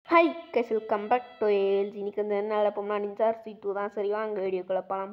High guys welcome back to ஏல்ஸ் இன்னைக்கு வந்து என்ன அழைப்போம்னா நிஞ்சார் சி டூ தான் சரி வாங்க வீடியோக்குள்ள போகலாம்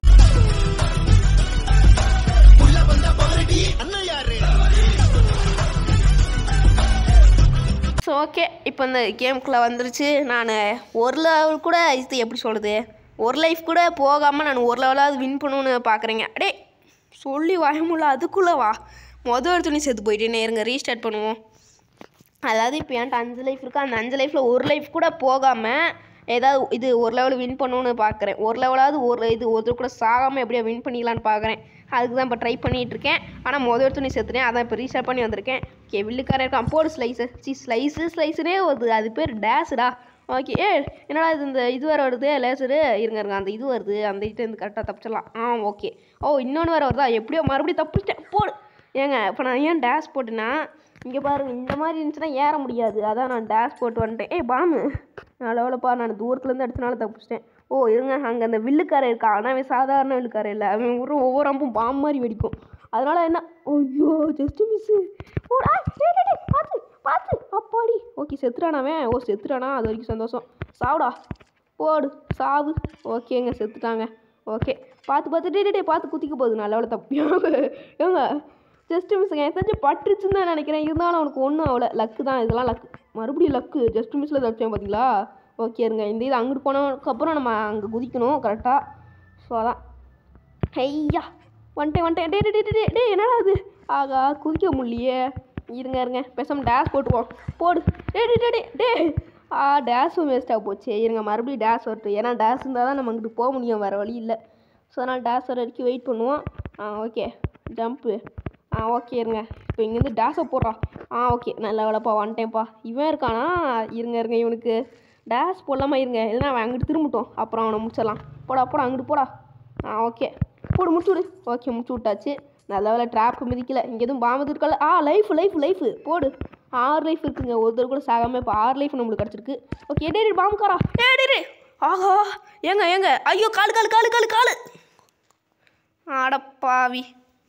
ஸோ ஓகே இப்போ இந்த கேமுக்குள்ளே வந்துருச்சு நான் ஒரு லெவல் கூட இது எப்படி சொல்கிறது ஒரு லைஃப் கூட போகாமல் நான் ஒரு லெவலாவது வின் பண்ணணும்னு பார்க்குறேங்க அடே சொல்லி வாயமுல்ல அதுக்குள்ளே வா மொதல் எடுத்துனே செத்து போயிட்டேனே இருங்க ரீஸ்டார்ட் பண்ணுவோம் அதாவது இப்போ என்கிட்ட அஞ்சு லைஃப் இருக்கா அந்த அஞ்சு லைஃப்பில் ஒரு லைஃப் கூட போகாமல் ஏதாவது இது ஒரு லெவல் வின் பண்ணணும்னு பார்க்குறேன் ஒரு லெவலாவது ஒரு இது ஒருத்தர் கூட சாகாமல் எப்படியா வின் பண்ணிக்கலான்னு பார்க்குறேன் அதுக்கு தான் இப்போ ட்ரை பண்ணிகிட்டு இருக்கேன் ஆனால் மொதல் எடுத்து செத்துனேன் அதான் இப்போ ரீஸ்டார்ட் பண்ணி வந்திருக்கேன் ஓகே வில்லுக்காரன் இருக்கான் போடு ஸ்லைஸு சி ஸ்லைஸு ஸ்லைஸுனே வருது அது பேர் டேஸுடா ஓகே ஏ என்னடா இது இந்த இது வேறு வருது லேசரு இருங்க இருங்க அந்த இது வருது அந்த இதுலேருந்து கரெக்டாக தப்பிச்சிடலாம் ஆ ஓகே ஓ இன்னொன்று வேறு வருதா எப்படியோ மறுபடியும் தப்பிச்சிட்டேன் போடு ஏங்க இப்போ நான் ஏன் டேஷ் போட்டேன்னா இங்கே பாருங்க இந்த மாதிரி இருந்துச்சுன்னா ஏற முடியாது அதான் நான் டேஷ் போட்டு வந்துட்டேன் ஏய் பாமு நல்லவளப்பா நான் தூரத்துலேருந்து அடிச்சனால தப்பிச்சிட்டேன் ஓ இருங்க அங்கே அந்த வில்லுக்காரன் இருக்கான் ஆனால் அவன் சாதாரண வில்லுக்காரன் இல்லை அவன் ஒரு ஒவ்வொரு அம்பும் பாம்பு மாதிரி வெடிக்கும் அதனால என்ன ஐயோ ஜஸ்ட் மிஸ்ஸு ஓடா பார்த்து பார்த்து அப்பாடி ஓகே செத்துட்டானாவன் ஓ செத்துட்டானா அது வரைக்கும் சந்தோஷம் சாவுடா போடு சாவு ஓகேங்க செத்துட்டாங்க ஓகே பார்த்து பார்த்து டே டே பார்த்து குத்திக்க போகுது நல்லவளை தப்பியும் ஏங்க ஜஸ்ட் மிஸ்ஸுங்க எனக்கு தெரிஞ்சு பட்டுருச்சுன்னு தான் நினைக்கிறேன் இருந்தாலும் அவனுக்கு ஒன்றும் அவ்வளோ லக்கு தான் இதெல்லாம் லக்கு மறுபடியும் லக்கு ஜஸ்ட் மிஸ்ஸில் தப்பிச்சேன் பார்த்தீங்களா ஓகே இருங்க இந்த இது அங்கிட்டு போனதுக்கப்புறம் நம்ம அங்கே குதிக்கணும் கரெக்டாக ஸோ அதான் ஐயா வந்துட்டேன் வந்துட்டேன் டே டே டே டே டே என்னடா அது ஆகா குதிக்க முடியலையே இருங்க இருங்க பேசாமல் டேஷ் போட்டுவோம் போடு டே டே டே டே டே ஆ டேஷும் வேஸ்ட்டாக போச்சு இருங்க மறுபடியும் டேஷ் வரட்டும் ஏன்னா டேஷ் இருந்தால் தான் நம்ம அங்கிட்டு போக முடியும் வேறு வழி இல்லை ஸோ அதனால் டேஷ் வர வரைக்கும் வெயிட் பண்ணுவோம் ஆ ஓகே ஜம்ப்பு ஆ ஓகே இருங்க இப்போ இங்கேருந்து டேஷை போடுறான் ஆ ஓகே நல்ல வேலைப்பா வந்துட்டேன்ப்பா இவன் இருக்கானா இருங்க இருங்க இவனுக்கு டேஷ் போடலாமா இருங்க இல்லைன்னா அவன் அங்கிட்டு திரும்பட்டும் அப்புறம் அவனை முடிச்சிடலாம் போடா போடா அங்கிட்டு போடா ஆ ஓகே போடு முடிச்சு விடு ஓகே முடிச்சு விட்டாச்சு நல்ல வேலை ட்ராப்பு மிதிக்கல இங்கே எதுவும் பாம்பு இருக்கல ஆ லைஃப் லைஃப் லைஃப் போடு ஆறு லைஃப் இருக்குங்க ஒருத்தர் கூட சாகாமல் இப்போ ஆறு லைஃப் நம்மளுக்கு கிடச்சிருக்கு ஓகே டே பாம்புக்காரா ஏ டே டே ஆஹா ஏங்க ஏங்க ஐயோ காலு காலு காலு காலு காலு அடப்பாவி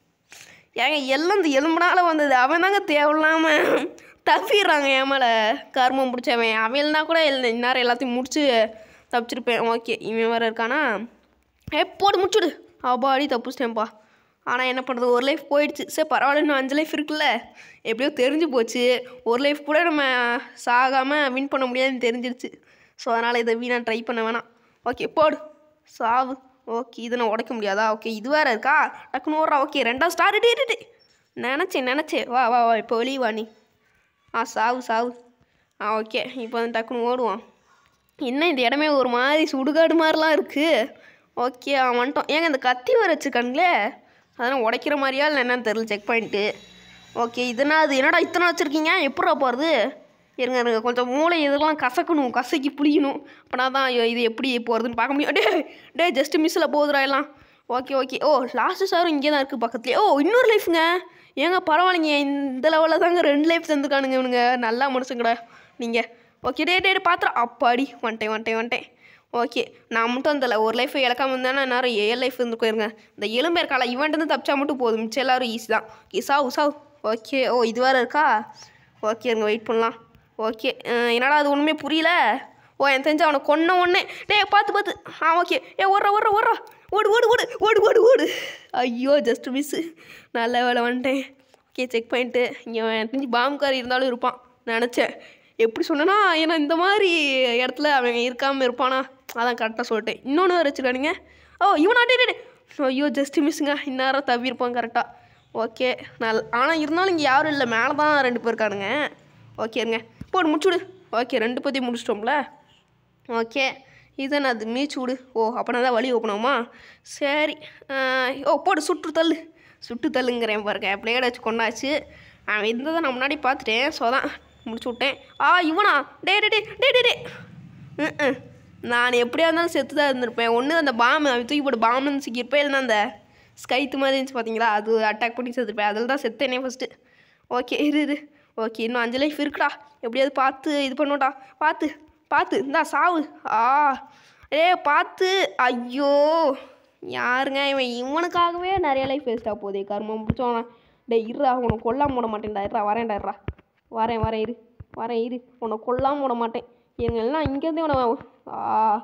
ஏங்க எல்லாம் இந்த எலும்புனால வந்தது அவன் தாங்க தேவையில்லாம தப்பிடுறாங்க என் மேலே கர்மம் பிடிச்சவன் அவன் இல்லைனா கூட இல்லை இந்நேரம் எல்லாத்தையும் முடிச்சு தப்பிச்சிருப்பேன் ஓகே இவன் வேறு இருக்கானா ஏ போட்டு முடிச்சுடு அப்பாடி தப்பிச்சிட்டேன்ப்பா ஆனால் என்ன பண்ணுறது ஒரு லைஃப் போயிடுச்சு சரி பரவாயில்ல இன்னும் அஞ்சு லைஃப் இருக்குல்ல எப்படியோ தெரிஞ்சு போச்சு ஒரு லைஃப் கூட நம்ம சாகாமல் வின் பண்ண முடியாதுன்னு தெரிஞ்சிருச்சு ஸோ அதனால் இதை வீணாக ட்ரை பண்ண வேணாம் ஓகே போடு சாவு ஓகே இதை நான் உடைக்க முடியாதா ஓகே இது வேறு இருக்கா டக்குன்னு ஓடுறா ஓகே ரெண்டாவது ஸ்டார் டே டே நினச்சேன் நினச்சேன் வா வா வா இப்போ வெளியே வா நீ ஆ சாவு சாவு ஆ ஓகே இப்போ வந்து டக்குன்னு ஓடுவான் என்ன இந்த இடமே ஒரு மாதிரி சுடுகாடு மாதிரிலாம் இருக்குது ஓகே அவன் வந்துட்டோம் ஏங்க இந்த கத்தி வர வச்சுருக்கானுங்களே அதெல்லாம் உடைக்கிற மாதிரியா இல்லை என்னன்னு தெரில செக் பாயிண்ட்டு ஓகே இதுனா அது என்னடா இத்தனை வச்சுருக்கீங்க எப்படா போகிறது இருங்க இருங்க கொஞ்சம் மூளை இதெல்லாம் கசக்கணும் கசக்கி புளியணும் அப்போனா தான் ஐயோ இது எப்படி போகிறதுன்னு பார்க்க முடியும் டே டே ஜஸ்ட் மிஸ்ஸில் போகுதுடா எல்லாம் ஓகே ஓகே ஓ லாஸ்ட்டு சாரும் இங்கே தான் இருக்குது பக்கத்துலேயே ஓ இன்னொரு லைஃப்ங்க ஏங்க பரவாயில்லைங்க இந்த லெவலில் தாங்க ரெண்டு லைஃப் தந்துருக்கானுங்க இவனுங்க நல்லா மனுஷங்கடா நீங்கள் ஓகே டே டே பாத்திரம் அப்பாடி வந்துட்டேன் வந்துட்டேன் வந்துட்டேன் ஓகே நான் மட்டும் அந்த ஒரு லைஃப் இழக்காம இருந்தேன்னா நேரம் ஏழு லைஃப் இருந்து போயிருங்க இந்த எலும்பு இருக்கால இவன்ட்டு வந்து தப்பிச்சா மட்டும் போதும் மிச்சம் எல்லாரும் ஈஸி தான் ஓகே சாவு சாவு ஓகே ஓ இது வேறு இருக்கா ஓகே இருங்க வெயிட் பண்ணலாம் ஓகே என்னடா அது ஒன்றுமே புரியல ஓ எனக்கு தெரிஞ்சு அவனை கொன்ன ஒன்றே டேய் பார்த்து பார்த்து ஆ ஓகே ஏ ஓடுறா ஓடுறா ஓடுறா ஓடு ஓடு ஓடு ஓடு ஓடு ஓடு ஐயோ ஜஸ்ட் மிஸ்ஸு நல்ல வேலை வந்துட்டேன் ஓகே செக் பண்ணிட்டு இங்கே எனக்கு தெரிஞ்சு பாம்புக்கார் இருந்தாலும் இருப்பான் நினச்சேன் எப்படி சொன்னேன்னா ஏன்னா இந்த மாதிரி இடத்துல அவன் இருக்காமல் இருப்பானா அதான் கரெக்டாக சொல்லிட்டேன் இன்னொன்று வேறு வச்சுருக்கானுங்க ஓ இவனா டே டே ஐயோ ஜஸ்ட் மிஸ்ஸுங்க இந்நேரம் தவிர்ப்பான் கரெக்டாக ஓகே நல் ஆனால் இருந்தாலும் இங்கே யாரும் இல்லை மேலே தான் ரெண்டு பேர் இருக்கானுங்க ஓகேங்க போடு முடிச்சுடு ஓகே ரெண்டு பற்றி முடிச்சிட்டோம்ல ஓகே இதை நான் அது மீச்சு விடு ஓ அப்போனா தான் வழி ஓப்பனாமா சரி ஓ போடு சுட்டு தள்ளு சுட்டு தள்ளுங்கிறேன் பாருங்க பிளேடை வச்சு கொண்டாச்சு அவன் இருந்ததை நான் முன்னாடி பார்த்துட்டேன் ஸோ தான் முடிச்சு விட்டேன் ஆ இவனா டே டே டே டே டே டே ம் நான் எப்படியா இருந்தாலும் செத்து தான் இருந்திருப்பேன் ஒன்று அந்த பாம்பு அவன் தூக்கி போட்டு பாம்புன்னு சிக்கியிருப்பேன் இல்லைன்னா அந்த ஸ்கைத்து மாதிரி இருந்துச்சு பார்த்தீங்களா அது அட்டாக் பண்ணி செத்துருப்பேன் அதில் தான் செத்தேனே ஃபஸ்ட்டு ஓகே இரு இரு ஓகே இன்னும் அஞ்சு லைஃப் இருக்குடா எப்படியாவது பார்த்து இது பண்ணுடா பார்த்து பார்த்து இந்தா சாவு ஆ ஏ பார்த்து ஐயோ யாருங்க இவன் இவனுக்காகவே நிறைய லைஃப் வேஸ்ட்டாக போதே கர்மம் பிடிச்சவன டே இருடா உன்னை கொல்லாம விட மாட்டேன்டா இருடா வரேன்டா இருடா வரேன் வரேன் இரு வரேன் இரு உன்னை கொல்லாம விட மாட்டேன் எங்க எல்லாம் இங்கேருந்து இவனை ஆ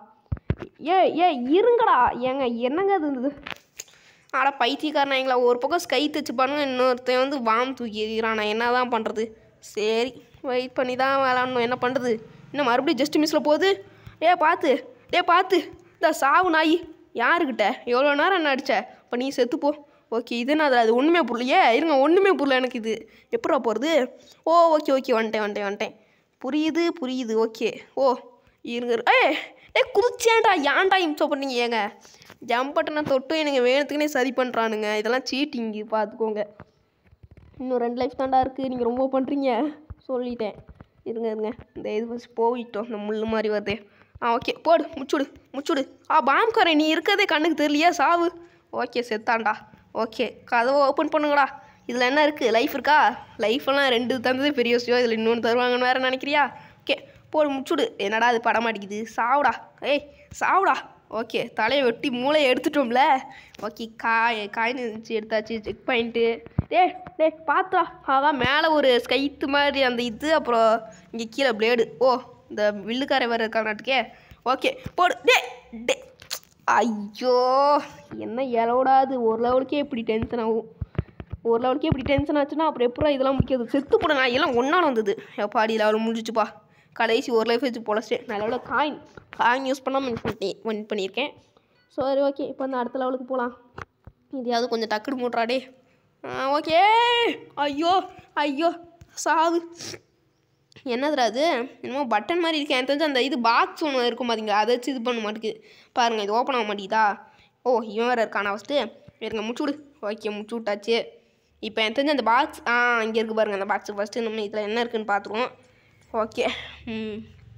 ஏ ஏ இருங்கடா ஏங்க என்னங்க அது இருந்தது ஆடா பைத்தியக்காரன் எங்களை ஒரு பக்கம் ஸ்கை தச்சுப்பானுங்க இன்னொருத்தன் வந்து வாம் தூக்கி எறிகிறான் நான் என்ன தான் பண்ணுறது சரி வெயிட் பண்ணி தான் விளாடணும் என்ன பண்ணுறது இன்னும் மறுபடியும் ஜஸ்ட் மிஸ்ஸில் போகுது ஏ பார்த்து ஏ பார்த்து இந்த சாவு நாய் யாருக்கிட்ட எவ்வளோ நேரம் என்ன அடிச்ச இப்போ நீ செத்துப்போ ஓகே இது என்ன அது ஒன்றுமே புரியலையே இருங்க ஒன்றுமே புரியல எனக்கு இது எப்படா போகிறது ஓ ஓகே ஓகே வந்துட்டேன் வந்துட்டேன் வந்துட்டேன் புரியுது புரியுது ஓகே ஓ இருங்க இரு- ஏய் ஏ குதிச்சேன்டா ஏன்டா இம்சம் பண்ணீங்க ஏங்க ஜம்ப் பட்டனை தொட்டும் எனக்கு வேணுத்துக்குனே சரி பண்ணுறானுங்க இதெல்லாம் சீட்டிங்கு பார்த்துக்கோங்க இன்னும் ரெண்டு லைஃப் தாண்டா இருக்குது நீங்கள் ரொம்ப பண்ணுறீங்க சொல்லிட்டேன் இருங்க இருங்க இந்த இது ஃபஸ்ட் போயிட்டோம் இந்த முள் மாதிரி வருதே ஆ ஓகே போடு முச்சுடு முச்சுடு ஆ பாம்காரன் நீ இருக்கதே கண்ணுக்கு தெரியலையா சாவு ஓகே செத்தான்டா ஓகே கதவை ஓப்பன் பண்ணுங்கடா இதில் என்ன இருக்குது லைஃப் இருக்கா லைஃப்லாம் ரெண்டு தந்ததே பெரிய விஷயம் இதில் இன்னொன்று தருவாங்கன்னு வேறு நினைக்கிறியா ஓகே போடு முச்சுடு என்னடா அது படம் மாட்டேங்குது சாவுடா ஏய் சாவுடா ஓகே தலையை வெட்டி மூளையை எடுத்துட்டோம்ல ஓகே காய் காயின் இருந்துச்சு எடுத்தாச்சு செக் பாயிண்ட்டு டேய் டேய் பார்த்தா அதான் மேலே ஒரு ஸ்கைத்து மாதிரி அந்த இது அப்புறம் இங்கே கீழே பிளேடு ஓ இந்த வில்லுக்காரை வேறு இருக்கானாட்டுக்கே ஓகே போடு டே டே ஐயோ என்ன இலவிடாது ஒரு லெவலுக்கே இப்படி டென்ஷன் ஆகும் ஒரு லெவலுக்கே இப்படி டென்ஷன் ஆச்சுன்னா அப்புறம் எப்படா இதெல்லாம் முடிக்கிறது செத்து போட நான் எல்லாம் ஒன்றால் வந்தது எப்பாடி லெவல் முடிஞ்சிச்சுப்பா கடைசி ஒரு லைஃப் வச்சு பொழைச்சிட்டேன் நல்ல லெவலில் காயின் காயின் யூஸ் பண்ணாமல் வின் பண்ணிட்டேன் வின் பண்ணியிருக்கேன் சரி ஓகே இப்போ வந்து அடுத்த லெவலுக்கு போகலாம் இதையாவது கொஞ்சம் டக்குனு மூட்றாடே ஓகே ஐயோ ஐயோ சாவு என்னதுடா அது என்னமோ பட்டன் மாதிரி இருக்கு எனக்கு தெரிஞ்சு அந்த இது பாக்ஸ் ஒன்று இருக்கும் பார்த்தீங்களா அதை வச்சு இது பண்ண மாட்டேங்குது பாருங்கள் இது ஓப்பன் ஆக மாட்டேங்குதா ஓ இவன் வேறு இருக்கானா ஃபஸ்ட்டு இருங்க முச்சு விடு ஓகே முச்சு விட்டாச்சு இப்போ எனக்கு தெரிஞ்சு அந்த பாக்ஸ் ஆ இங்கே இருக்குது பாருங்கள் அந்த பாக்ஸ் ஃபஸ்ட்டு நம்ம இதில் என்ன இருக்குன்னு பார்த்துருவோம் ஓகே ம்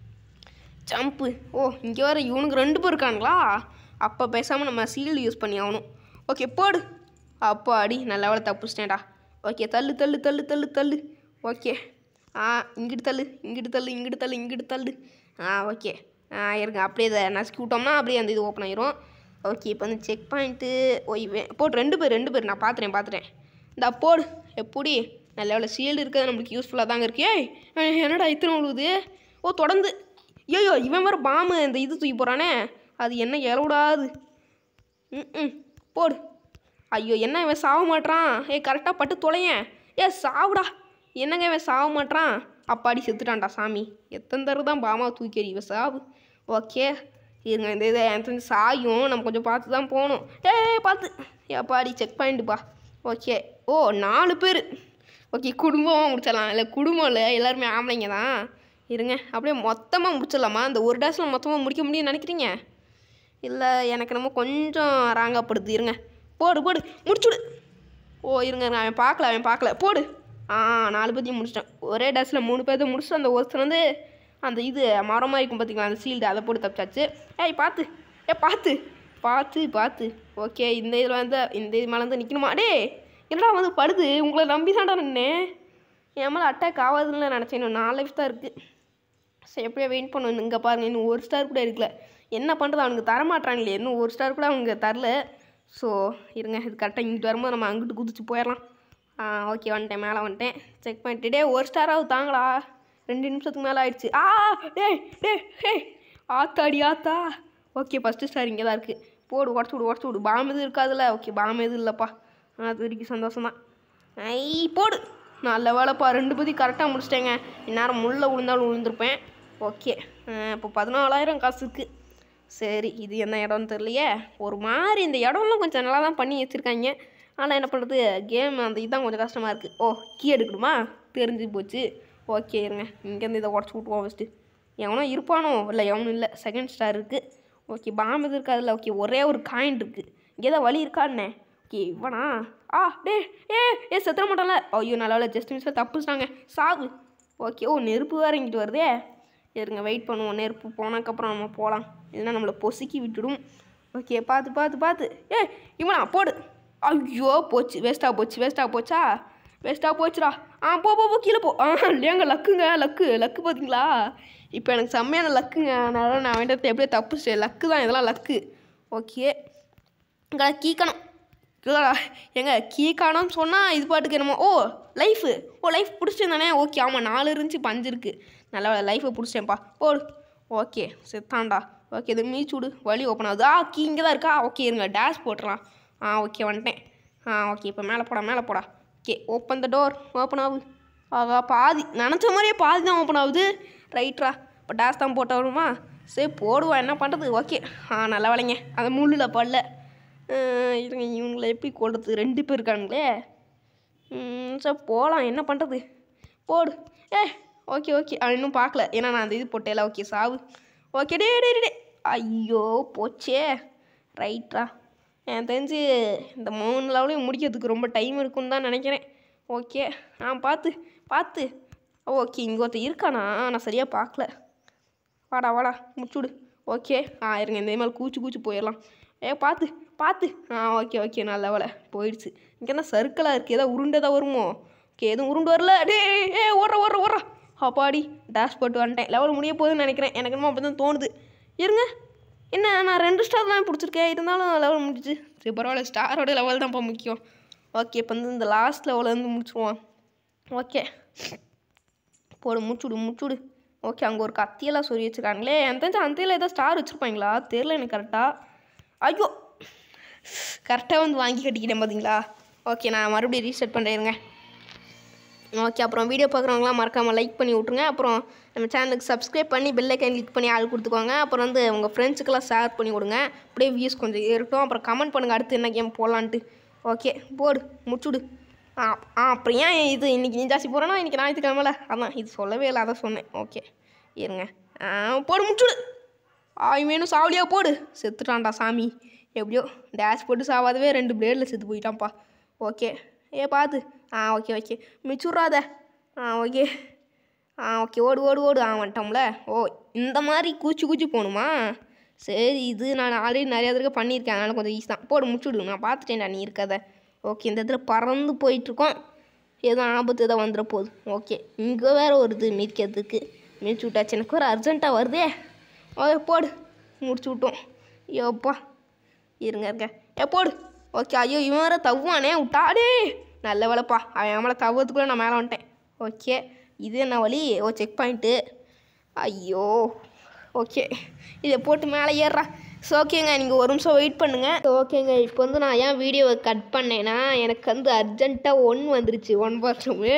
ஜம்ப்பு ஓ இங்கே வர இவனுக்கு ரெண்டு பேர் இருக்கானுங்களா அப்போ பேசாமல் நம்ம சீல்டு யூஸ் பண்ணி ஆகணும் ஓகே போடு அப்போ அடி நல்ல வேலை தப்புச்சிட்டேன்டா ஓகே தள்ளு தள்ளு தள்ளு தள்ளு தள்ளு ஓகே ஆ இங்கிட்டு தள்ளு இங்கிட்டு தள்ளு இங்கிட்டு தள்ளு இங்கிட்டு தள்ளு ஆ ஓகே ஆ இருங்க அப்படியே இதை நசுக்கி விட்டோம்னா அப்படியே அந்த இது ஓப்பன் ஆயிரும் ஓகே இப்போ வந்து செக் பாயிண்ட்டு ஓய் வே- போடு ரெண்டு பேர் ரெண்டு பேர் நான் பார்த்துறேன் பார்த்துறேன் இந்த போடு எப்படி நல்ல வேலை ஷீல்டு இருக்கிறது நம்மளுக்கு யூஸ்ஃபுல்லாக தாங்க இருக்கு ஏய் அஹ் என்னடா இத்தனை உழுவுது ஓ தொடர்ந்து ஐயோ இவன் வேறு பாம்பு இந்த இது தூக்கி போகிறானே அது என்ன இலவிடாது ம் ம் போடு ஐயோ என்ன இவன் சாக மாட்றான் ஏய் கரெக்டாக பட்டு தொலையேன் ஏ சாவுடா என்னங்க இவன் சாக மாட்றான் அப்பாடி செத்துட்டான்டா சாமி எத்தனை தடவை தான் பாமா தூக்கி எறி இவன் சாவு ஓகே இருங்க இந்த இதை எனக்கு தெரிஞ்சு சாயும் நம்ம கொஞ்சம் பார்த்து தான் போகணும் ஏய் பார்த்து எப்பாடி செக் பாயிண்ட்டுப்பா ஓகே ஓ நாலு பேர் ஓகே குடும்பமாக முடிச்சிடலாம் இல்லை குடும்பம் இல்லை எல்லாருமே ஆம்பளைங்க தான் இருங்க அப்படியே மொத்தமாக முடிச்சிடலாமா இந்த ஒரு டேஸில் மொத்தமாக முடிக்க முடியும்னு நினைக்கிறீங்க இல்லை எனக்கு நம்ம கொஞ்சம் ராங்கப்படுது இருங்க போடு போடு முடிச்சுடு ஓ இருங்க இருங்க, அவன் பார்க்கல அவன் பார்க்கல போடு ஆ நாலு பேர்த்தையும் முடிச்சிட்டேன் ஒரே டேஸில் மூணு பேர்த்தையும் முடிச்சுட்டு அந்த ஒருத்தர் வந்து அந்த இது மரமாக இருக்கும் பார்த்தீங்களா அந்த சீல்டு அதை போட்டு தப்பிச்சாச்சு ஏய் பார்த்து ஏ பார்த்து பார்த்து பார்த்து ஓகே இந்த இதில் வந்து இந்த இது மேலே வந்து நிற்கணுமா டேய் என்னடா வந்து படுது உங்களை நம்பி தான்டா நின்னேன் என் மேலே அட்டாக் ஆகாதுன்னு நினச்சேன் இன்னும் நாலு லைஃப் தான் இருக்குது சரி எப்படியோ வெயிட் பண்ணணும் இங்கே பாருங்க இன்னும் ஒரு ஸ்டார் கூட இருக்கல என்ன பண்ணுறது அவனுக்கு தரமாட்டாங்களே இன்னும் ஒரு ஸ்டார் கூட அவங்க தரல ஸோ இருங்க இது கரெக்டாக இங்கிட்டு வரும்போது நம்ம அங்கிட்டு குதிச்சு போயிடலாம் ஆ ஓகே வந்துட்டேன் மேலே வந்துட்டேன் செக் பண்ணிட்டு டே ஒரு ஸ்டாராவது தாங்களா ரெண்டு நிமிஷத்துக்கு மேலே ஆயிடுச்சு ஆ டேய் டேய் ஹே ஆத்தாடி ஆத்தா ஓகே ஃபஸ்ட்டு ஸ்டார் இங்கே தான் இருக்குது போடு உடச்சு விடு உடச்சு விடு பாம் எதுவும் இருக்காதுல்ல ஓகே பாம் எதுவும் இல்லைப்பா அது வரைக்கும் சந்தோஷம் தான் ஐ போடு நல்ல வேலைப்பா ரெண்டு பதி கரெக்டாக முடிச்சிட்டேங்க இந்நேரம் முள்ள விழுந்தாலும் விழுந்திருப்பேன் ஓகே இப்போ பதினாலாயிரம் காசு இருக்குது சரி இது என்ன இடம்னு தெரியலையே ஒரு மாதிரி இந்த இடம்லாம் கொஞ்சம் நல்லா தான் பண்ணி வச்சுருக்காங்க ஆனால் என்ன பண்ணுறது கேம் அந்த இதுதான் கொஞ்சம் கஷ்டமாக இருக்குது ஓ கீ எடுக்கணுமா தெரிஞ்சு போச்சு ஓகே இருங்க இங்கேருந்து இதை உடச்சி விட்ருவோம் ஃபஸ்ட்டு எவனோ இருப்பானோ இல்லை எவனும் இல்லை செகண்ட் ஸ்டார் இருக்குது ஓகே பாம் எதுவும் இருக்காதுல்ல ஓகே ஒரே ஒரு காயின் இருக்குது இங்கே தான் வழி இருக்கான்னே ஓகே இவனா ஆ டே ஏ ஏ செத்துற மாட்டான்ல ஐயோ நல்லா ஜஸ்ட் மிஸ்ஸில் தப்புச்சிட்டாங்க சாகு ஓகே ஓ நெருப்பு வேறு இங்கிட்டு வருதே இருங்க வெயிட் பண்ணுவோம் நெருப்பு போனதுக்கப்புறம் நம்ம போகலாம் இல்லைன்னா நம்மளை பொசுக்கி விட்டுடும் ஓகே பார்த்து பார்த்து பார்த்து ஏ இவனா போடு ஐயோ போச்சு வேஸ்ட்டாக போச்சு வேஸ்ட்டாக போச்சா வேஸ்ட்டாக போச்சுடா ஆ போ போ போ கீழே போ ஆ இல்லையாங்க லக்குங்க லக்கு லக்கு பார்த்தீங்களா இப்போ எனக்கு செம்மையான லக்குங்க அதனால நான் வேண்டது எப்படியே தப்புச்சேன் லக்கு தான் இதெல்லாம் லக்கு ஓகே இங்கே கீக்கணும் இல்லைடா எங்க கீ காணோம்னு சொன்னால் இது பாட்டுக்கு என்னமோ ஓ லைஃபு ஓ லைஃப் பிடிச்சிருந்தானே ஓகே ஆமாம் நாலு இருந்துச்சு பஞ்சு இருக்குது நல்லா லைஃபை பிடிச்சிட்டேன்ப்பா போடு ஓகே செத்தான்டா ஓகே இது மீச்சு விடு வழி ஓப்பன் ஆகுது ஆ கீ இங்கே தான் இருக்கா ஓகே இருங்க டேஷ் போட்டுடலாம் ஆ ஓகே வந்துட்டேன் ஆ ஓகே இப்போ மேலே போடா மேலே போடா okay open the door open ஆகுது ஆகா பாதி நினச்ச மாதிரியே பாதி தான் ஓப்பன் ஆகுது ரைட்ரா இப்போ டேஷ் தான் போட்டு வருமா சரி போடுவா என்ன பண்ணுறது ஓகே ஆ நல்ல வேலைங்க அந்த முள்ளில் பல்ல அஹ் இருங்க இவங்களை எப்படி கொடுத்து ரெண்டு பேர் இருக்கானுங்களே ம், சரி போகலாம் என்ன பண்ணுறது போடு ஏ ஓகே ஓகே அவன் இன்னும் பார்க்கல ஏன்னா நான் அந்த இது போட்டேல ஓகே சாவு ஓகே டே டே டே, டே ஐயோ போச்சே ரைட்ரா எனக்கு தெரிஞ்சு இந்த மூணு லெவலையும் முடிக்கிறதுக்கு ரொம்ப டைம் இருக்குன்னு தான் நினைக்கிறேன் ஓகே ஆ பார்த்து பார்த்து ஓகே இங்கே ஒருத்தன் இருக்கானா நான் சரியாக பார்க்கல வாடா வாடா முடிச்சுடு ஓகே ஆ இருங்க இந்த மாதிரி கூச்சு கூச்சு போயிடலாம் ஏ பார்த்து பார்த்து ஆ ஓகே ஓகே நல்ல வேலை போயிடுச்சு இங்கே என்ன சர்க்கிளாக இருக்குது ஏதோ உருண்டை தான் வருமோ ஓகே எதுவும் உருண்டு வரல டே ஏ ஓடுற ஓடுற ஓடுற அப்பாடி டேஷ் போட்டு வந்துட்டேன் லெவல் முடிய போகுதுன்னு நினைக்கிறேன் எனக்கு என்னமோ அப்படி தான் தோணுது இருங்க என்ன நான் ரெண்டு ஸ்டார் தான் பிடிச்சிருக்கேன் இருந்தாலும் லெவல் முடிஞ்சிச்சு சரி பரவாயில்ல ஸ்டாரோட லெவல் தான்ப்பா முக்கியம் ஓகே இப்போ வந்து இந்த லாஸ்ட் லெவலேருந்து முடிச்சிருவான் ஓகே போடு முடிச்சுடு முடிச்சுடு ஓகே அங்கே ஒரு கத்தியெல்லாம் சொல்லி வச்சுருக்காங்களே எனக்கு தெரிஞ்சு அந்த ஏதோ ஸ்டார் வச்சுருப்பாங்களா தெரில எனக்கு கரெக்டாக ஐயோ கரெக்டாக வந்து வாங்கி கட்டிக்கிட்டேன் பார்த்தீங்களா ஓகே நான் மறுபடியும் ரீசெட் பண்ணுறேங்க ஓகே அப்புறம் வீடியோ பார்க்குறவங்களாம் மறக்காமல் லைக் பண்ணி விட்ருங்க அப்புறம் நம்ம சேனலுக்கு சப்ஸ்கிரைப் பண்ணி பெல் ஐக்கன் கிளிக் பண்ணி ஆள் கொடுத்துக்கோங்க அப்புறம் வந்து உங்கள் ஃப்ரெண்ட்ஸுக்கெல்லாம் ஷேர் பண்ணி கொடுங்க அப்படியே வியூஸ் கொஞ்சம் ஏறட்டும் அப்புறம் கமெண்ட் பண்ணுங்கள் அடுத்து என்ன கேம் போடலான்ட்டு ஓகே போடு முடிச்சுடு ஆ ஆ அப்புறம் ஏன் இது இன்றைக்கி நீ ஜாஸ்தி போகிறேன்னா இன்றைக்கி ஞாயிற்றுக்கிழமைல அதான் இது சொல்லவே இல்லை அதான் சொன்னேன் ஓகே இருங்க ஆ போடு முடிச்சுடு ஆ வேணும் சாவலியாக போடு செத்துட்டான்டா சாமி எப்படியோ டேஷ் போட்டு சாவாதவே ரெண்டு பிளேடில் செத்து போயிட்டான்ப்பா ஓகே ஏ பார்த்து ஆ ஓகே ஓகே மிச்சுட்றாத ஆ ஓகே ஆ ஓகே ஓடு ஓடு ஓடு ஆ வந்துட்டோம்ல ஓ இந்த மாதிரி கூச்சி கூச்சி போகணுமா சரி இது நான் ஆல்ரெடி நிறையா தடவை பண்ணியிருக்கேன் அதனால் கொஞ்சம் ஈஸி தான் போடு முடிச்சுடு நான் பார்த்துட்டேன்டா நீ இருக்கதை ஓகே இந்த இடத்துல பறந்து போயிட்டுருக்கோம் எதுவும் ஆபத்து தான் வந்துட போகுது ஓகே இங்கே வேற ஒரு இது மிதிக்கிறதுக்கு மிதிச்சு விட்டாச்சு எனக்கு ஒரு அர்ஜென்ட்டாக வருதே ஓ போடு முடிச்சு விட்டோம் ஐயோப்பா இருங்க இருங்க ஏ போடு ஓகே ஐயோ இவன் வேற தவ்வானே விட்டாடே நல்ல வேலைப்பா அவன் மேலே தவ்வதுக்குள்ளே நான் மேலே வந்துட்டேன் ஓகே இது என்ன வழி ஓ செக் பாயிண்ட்டு ஐயோ ஓகே இதை போட்டு மேலே ஏறுறா ஸோ ஓகேங்க நீங்கள் ஒரு நிமிஷம் வெயிட் பண்ணுங்கள் ஓகேங்க இப்போ வந்து நான் ஏன் வீடியோவை கட் பண்ணேன்னா எனக்கு வந்து அர்ஜென்ட்டாக ஒன் வந்துருச்சு ஒன் பாத்ரூமு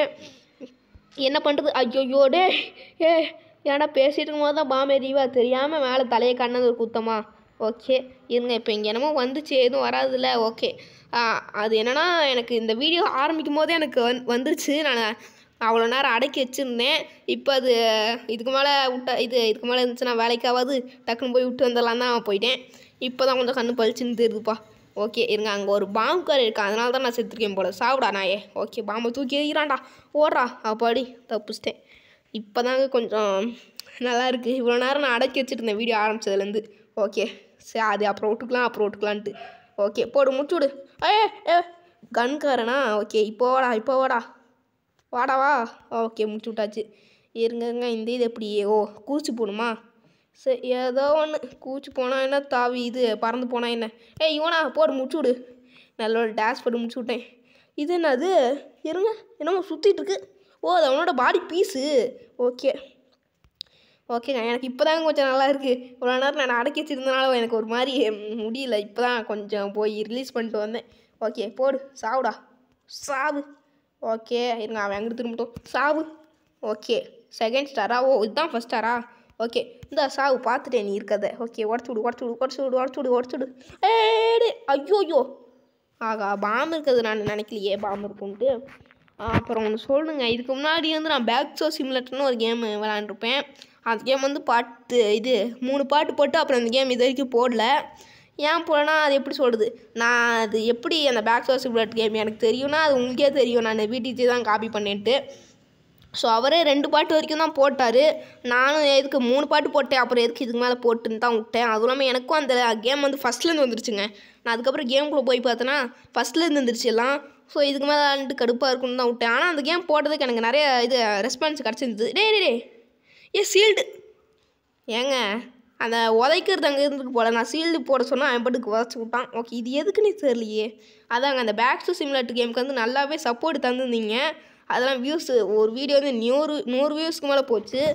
என்ன பண்ணுறது ஐயோயோ டே ஏ ஏன்டா பேசிட்டு இருக்கும்போது தான் பாம்பே ரீவா தெரியாமல் மேலே தலையை கண்ணது ஒரு குத்தமா ஓகே இருங்க இப்போ இங்கே என்னமோ வந்துச்சு எதுவும் வராதுல்ல ஓகே அது என்னன்னா எனக்கு இந்த வீடியோ ஆரம்பிக்கும் போதே எனக்கு வந் வந்துருச்சு நான் அவ்வளோ நேரம் அடக்கி வச்சுருந்தேன் இப்போ அது இதுக்கு மேலே விட்ட இது இதுக்கு மேலே இருந்துச்சுன்னா வேலைக்காவது டக்குன்னு போய் விட்டு வந்துடலாம் தான் போயிட்டேன் இப்போ தான் கொஞ்சம் கண்ணு பளிச்சுன்னு தெரியுதுப்பா ஓகே இருங்க அங்கே ஒரு பாம்பு கார் இருக்கா அதனால தான் நான் செத்துருக்கேன் போல சாப்பிடா நாயே ஓகே பாம்பை தூக்கி எறிகிறான்டா ஓடுறா அப்பாடி தப்பிச்சிட்டேன் இப்போ தாங்க கொஞ்சம் நல்லா இருக்குது இவ்வளோ நேரம் நான் அடக்கி வச்சுட்டு இருந்தேன் வீடியோ ஆரம்பிச்சதுலேருந்து ஓகே சரி அது அப்புறம் விட்டுக்கலாம் அப்புறம் விட்டுக்கலான்ட்டு ஓகே போடு முடிச்சு விடு ஏ ஏ கன்காரனா ஓகே இப்போ வாடா இப்போ வாடா வாடா வா ஓகே முடிச்சு விட்டாச்சு இருங்கங்க இந்த இது எப்படி ஓ கூச்சி போகணுமா சரி ஏதோ ஒன்று கூச்சி போனால் என்ன தாவி இது பறந்து போனால் என்ன ஏய் இவனா போடு முடிச்சு விடு நல்ல ஒரு டேஷ் போட்டு முடிச்சு விட்டேன் இது என்னது இருங்க என்னமோ சுற்றிட்டு இருக்கு ஓ அது அவனோட பாடி பீஸு ஓகே ஓகேங்க எனக்கு இப்போ தாங்க கொஞ்சம் நல்லா இருக்குது இவ்வளோ நேரம் நான் அடக்கி வச்சிருந்தனால எனக்கு ஒரு மாதிரி ம், முடியல இப்போ தான் கொஞ்சம் போய் ரிலீஸ் பண்ணிட்டு வந்தேன் ஓகே போடு சாவுடா சாவு ஓகே இருங்க அவன் எங்கிட்டு திரும்பட்டும் சாவு ஓகே செகண்ட் ஸ்டாரா ஓ இதுதான் ஃபஸ்ட் ஸ்டாரா ஓகே இந்த சாவு பார்த்துட்டேன் நீ இருக்கதை ஓகே உடச்சு விடு உடச்சு விடு உடச்சு விடு உடச்சு விடு உடச்சு விடு ஏடு ஐயோயோ ஆகா பாம்பு இருக்கிறது நான் நினைக்கலையே பாம்பு இருக்கும்ட்டு ஆ, அப்புறம் ஒன்று சொல்லுங்க இதுக்கு முன்னாடி வந்து நான் பேக் ஷோ சிமுலேட்டர்னு ஒரு கேம் விளாண்டுருப்பேன் அந்த கேம் வந்து பாட்டு இது மூணு பாட்டு போட்டு அப்புறம் அந்த கேம் இது வரைக்கும் போடல ஏன் போடனா அது எப்படி சொல்கிறது நான் அது எப்படி அந்த பேக் ஷோ சிமுலேட்டர் கேம் எனக்கு தெரியும்னா அது உங்களுக்கே தெரியும் நான் விடிஜி தான் காப்பி பண்ணிட்டு ஸோ அவரே ரெண்டு பாட்டு வரைக்கும் தான் போட்டார் நானும் எதுக்கு மூணு பாட்டு போட்டேன் அப்புறம் எதுக்கு இதுக்கு மேலே போட்டுன்னு தான் விட்டேன் அதுவும் இல்லாமல் எனக்கும் அந்த கேம் வந்து ஃபஸ்ட்லேருந்து வந்துருச்சுங்க நான் அதுக்கப்புறம் கேம்குள்ளே போய் பார்த்தேன்னா ஃபஸ்ட்லேருந்து வந்துருச்சு எல்லாம் ஸோ இதுக்கு மேலே விளாண்டுட்டு கடுப்பாக இருக்குன்னு தான் விட்டேன் ஆனால் அந்த கேம் போட்டதுக்கு எனக்கு நிறைய இது ரெஸ்பான்ஸ் கிடச்சிருந்தது டே டே டே ஏ சீல்டு ஏங்க அந்த உதைக்கிறது அங்கே இருந்துட்டு போல நான் சீல்டு போட சொன்னால் அவன் பாட்டுக்கு உதச்சி விட்டான் ஓகே இது எதுக்குன்னே தெரியலையே அதாங்க அந்த பேக் டு சிமுலேட்டர் கேமுக்கு வந்து நல்லாவே சப்போர்ட் தந்துருந்தீங்க அதெல்லாம் வியூஸ் ஒரு வீடியோ வந்து நூறு நூறு வியூஸ்க்கு மேலே போச்சு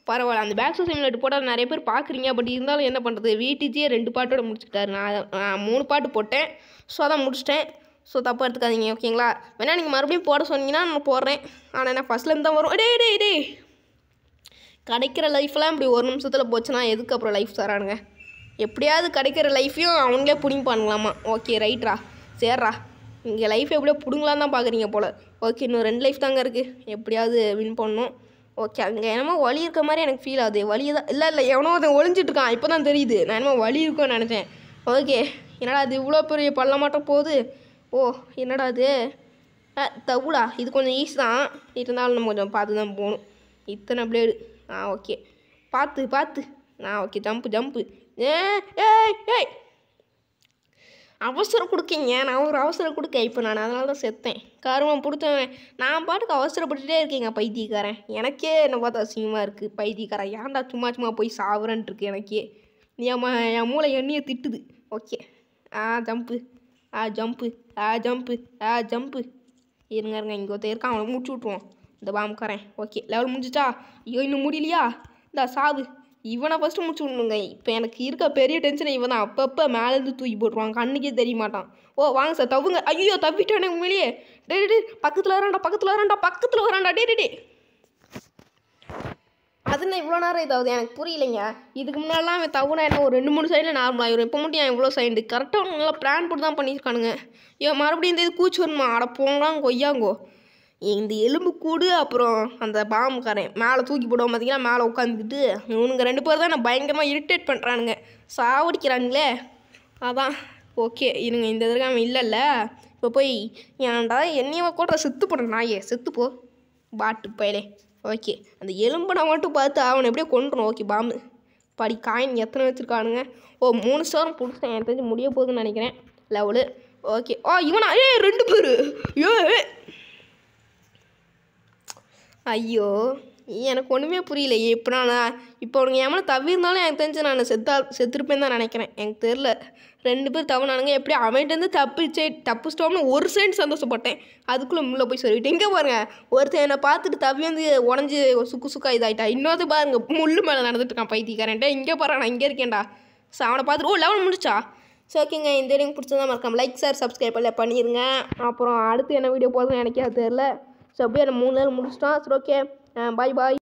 பரவாயில்ல அந்த பேக் சிமுலேட்டர் போட்டால் நிறைய பேர் பார்க்குறீங்க பட் இருந்தாலும் என்ன பண்ணுறது வீட்டுச்சே ரெண்டு பாட்டோட முடிச்சுக்கிட்டாரு நான் நான் மூணு பாட்டு போட்டேன் ஸோ அதான் முடிச்சிட்டேன் ஸோ தப்பாக எடுத்துக்காதீங்க ஓகேங்களா வேணா நீங்கள் மறுபடியும் போட சொன்னீங்கன்னா நான் போடுறேன் ஆனால் என்ன ஃபஸ்ட்லேருந்து தான் வரும் டேய் டேய் டேய் கிடைக்கிற லைஃப்லாம் இப்படி ஒரு நிமிஷத்தில் போச்சுன்னா எதுக்கு அப்புறம் லைஃப் தரானுங்க எப்படியாவது கிடைக்கிற லைஃப்பையும் அவங்களே பிடிங்க பண்ணலாமா ஓகே ரைட்ரா சேர்றா இங்கே லைஃப் எப்படியோ பிடுங்கலான்னு தான் பார்க்குறீங்க போல் ஓகே இன்னும் ரெண்டு லைஃப் தாங்க இருக்குது எப்படியாவது வின் பண்ணணும் ஓகே அங்கே என்னமோ வலி இருக்க மாதிரி எனக்கு ஃபீல் ஆகுது வலி தான் இல்லை இல்லை எவனோ ஒருத்தன் ஒளிஞ்சிட்டு இருக்கான் இப்போ தான் தெரியுது நான் என்னமோ வலி இருக்கும்னு நினச்சேன் ஓகே என்னடா அது இவ்வளோ பெரிய பள்ளமாட்டம் போகுது ஓ என்னடா அது ஆ தவுடா இது கொஞ்சம் ஈஸி தான் இருந்தாலும் நம்ம கொஞ்சம் பார்த்து தான் போகணும் இத்தனை பிளேடு ஆ ஓகே பார்த்து பார்த்து ஆ ஓகே ஜம்ப்பு ஜம்ப்பு ஏ ஏய் ஏய் அவசரம் கொடுக்கீங்க நான் ஒரு அவசரம் கொடுக்க இப்போ நான் அதனால தான் செத்தேன் கருமம் பிடிச்சவன் நான் பாட்டுக்கு அவசரப்பட்டுட்டே இருக்கேங்க பைத்தியக்காரன் எனக்கே என்ன பார்த்தா அசிங்கமாக இருக்குது பைத்தியக்காரன் ஏன்டா சும்மா சும்மா போய் சாவுறன்ட்டு இருக்கு எனக்கே என் ம என் மூளை எண்ணியை திட்டுது ஓகே ஆ ஜம்ப்பு ஆ ஜம்ப்பு ஆ ஜம்ப்பு ஆ ஜம்ப்பு இருங்க இருங்க இங்கே ஒருத்தன் இருக்கான் அவனை முடிச்சு விட்ருவோம் இந்த பாம்புக்காரன் ஓகே லெவல் முடிஞ்சிச்சா ஐயோ இன்னும் முடியலையா இந்த சாவு இவனை ஃபஸ்ட்டு முடிச்சு விடணுங்க இப்போ எனக்கு இருக்க பெரிய டென்ஷன் இவன் தான் அப்பப்போ மேலேருந்து தூக்கி போட்டுருவான் கண்ணுக்கே தெரிய மாட்டான் ஓ வாங்க சார் தவுங்க ஐயோ தப்பிட்டானே உண்மையிலேயே டே டே, டே பக்கத்தில் வரான்டா பக்கத்தில் வரான்டா பக்கத்தில் வரான்டா டே டே டே அது என்ன இவ்வளோ நேரம் இதாகுது எனக்கு புரியலைங்க இதுக்கு முன்னாடிலாம் அவன் தவுனா என்ன ஒரு ரெண்டு மூணு சைடில் நார்மல் ஆயிரும் இப்போ மட்டும் ஏன் இவ்வளோ சைடு கரெக்டாக அவங்க நல்லா பிளான் போட்டு தான் பண்ணியிருக்கானுங்க ஐயோ மறுபடியும் இந்த இது கூச்சு வருமா அட போங்களாம் கொய்யாங்கோ இந்த எலும்பு கூடு அப்புறம் அந்த பாம்புக்காரன் மேலே தூக்கி போடுவோம் பார்த்தீங்கன்னா மேலே உட்காந்துக்கிட்டு இவனுங்க ரெண்டு பேர் தான் நான் பயங்கரமாக இரிட்டேட் பண்ணுறானுங்க சாவடிக்கிறானுங்களே அதான் ஓகே இருங்க இந்த தடவை அவன் இல்லைல்ல இப்போ போய் ஏன்டா என்னையவ கூட செத்து போடுற நாயே செத்து போ பாட்டு பயலே ஓகே அந்த எலும்பனை மட்டும் பார்த்து அவனை எப்படியோ கொண்டுறணும் ஓகே பாம்பு படி காயின் எத்தனை வச்சுருக்கானுங்க ஓ மூணு ஸ்டாரும் பிடிச்சேன் எனக்கு தெரிஞ்சு முடிய போகுதுன்னு நினைக்கிறேன் லெவலு ஓகே ஓ இவனா ஏ ரெண்டு பேர் ஏ ஏ. ஐயோ எனக்கு ஒன்றுமே புரியல இப்போ நான் இப்போ அவனுங்க எவனை தவிர்ந்தாலும் எனக்கு தெரிஞ்சு நான் செத்தா செத்துருப்பேன்னு தான் நினைக்கிறேன் எனக்கு தெரில ரெண்டு பேர் தவனானுங்க எப்படி அவன்கிட்டருந்து தப்பிச்சே தப்பிச்சிட்டோம்னு ஒரு சைடு சந்தோஷப்பட்டேன் அதுக்குள்ளே முள்ள போய் சொல்லிட்டு எங்கே பாருங்க ஒருத்தன் என்னை பார்த்துட்டு தவி வந்து உடஞ்சி சுக்கு சுக்கா இதாயிட்டா இன்னொரு பாருங்க முள்ளு மேலே நடந்துட்டு இருக்கான் பைத்தியக்காரன்ட்ட இங்கே பாரு நான் இங்கே இருக்கேன்டா ஸோ அவனை பார்த்துட்டு ஓ லெவன் முடிச்சா ஸோ ஓகேங்க இந்த வீடியோ பிடிச்சதா மறக்காம லைக் சார் சப்ஸ்கிரைப் பண்ணல பண்ணிடுங்க அப்புறம் அடுத்து என்ன வீடியோ போதுன்னு எனக்கே அது தெரில ஸோ அப்படியே அந்த மூணு நாள் முடிச்சிட்டோம் சரி ஓகே பாய் பாய்